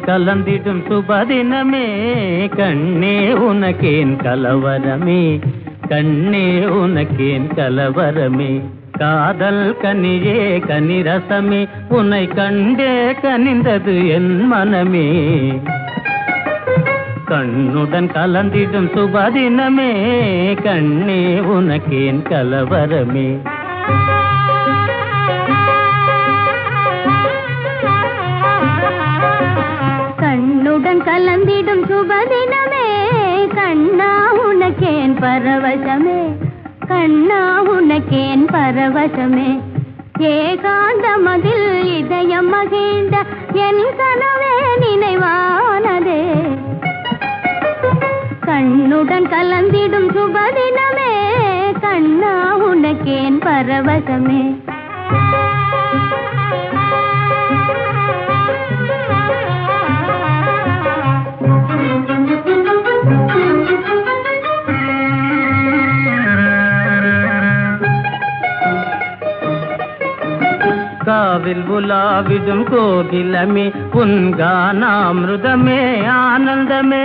கலந்திடும் சுபதினமே கண்ணே உனக்கேன் கலவரமே கண்ணே உனக்கேன் கலவரமே காதல் கனியே கனிரசமே உன்னை கண்டே கனிந்தது என் மனமே கண்ணுடன் கலந்திடும் சுபதினமே கண்ணே உனக்கேன் கலவரமே கண்ணுடன் கலந்திடும் சுபதினமே கண்ணா உனக்கேன் பரவசமே கண்ணா உனக்கேன் பரவசமே ஏகாந்த மதில் இதயம் மகிழ்ந்த என் கனவே நினைவானதே கண்ணுடன் கலந்திடும் சுபதினமே கண்ணா உனக்கேன் பரவசமே காவில் உலாவிடும் கோகிலமே புன்கானாமிருதமே ஆனந்தமே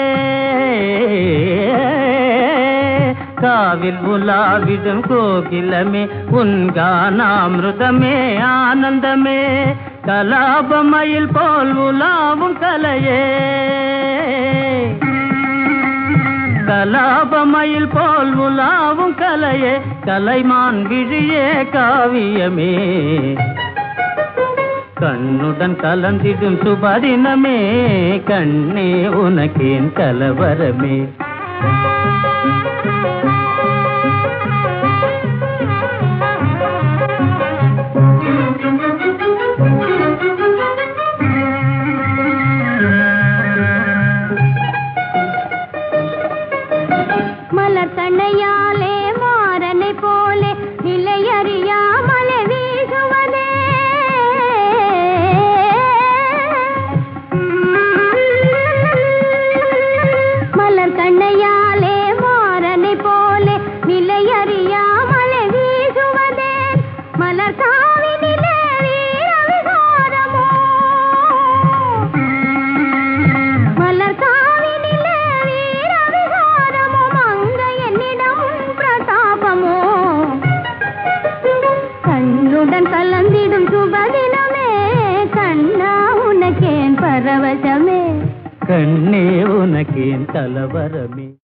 காவில் உலாவிடும் கோகிலமே உன்கானாமிருதமே ஆனந்தமே கலாபமயில் போல் உலாவும் கலையே கலாபமயில் போல் உலாவும் கலையே கலைமான் விழியே காவியமே கண்ணுடன் கலந்திடும் சுபதினமே கண்ணே உனக்கேன் கலவரமே மலர் தன்னையாலே மாறனை போலே நிலையறியாமலே வீசுவதே மலர் கண்ணையாலே மாறனை போலே நிலையறியாமலே வீசுவதே மலர் தாவினிலே வீர விகாரமோ மலர் காவினிலே வீர விகாரமோ மங்க என்னிடம் பிரதாபமோ கண்ணுடன் கலந்திடும் சுபதினமே கண்ணா உனக்கேன் பரவசமே கண்ணே உனக்கேன் கலவரமே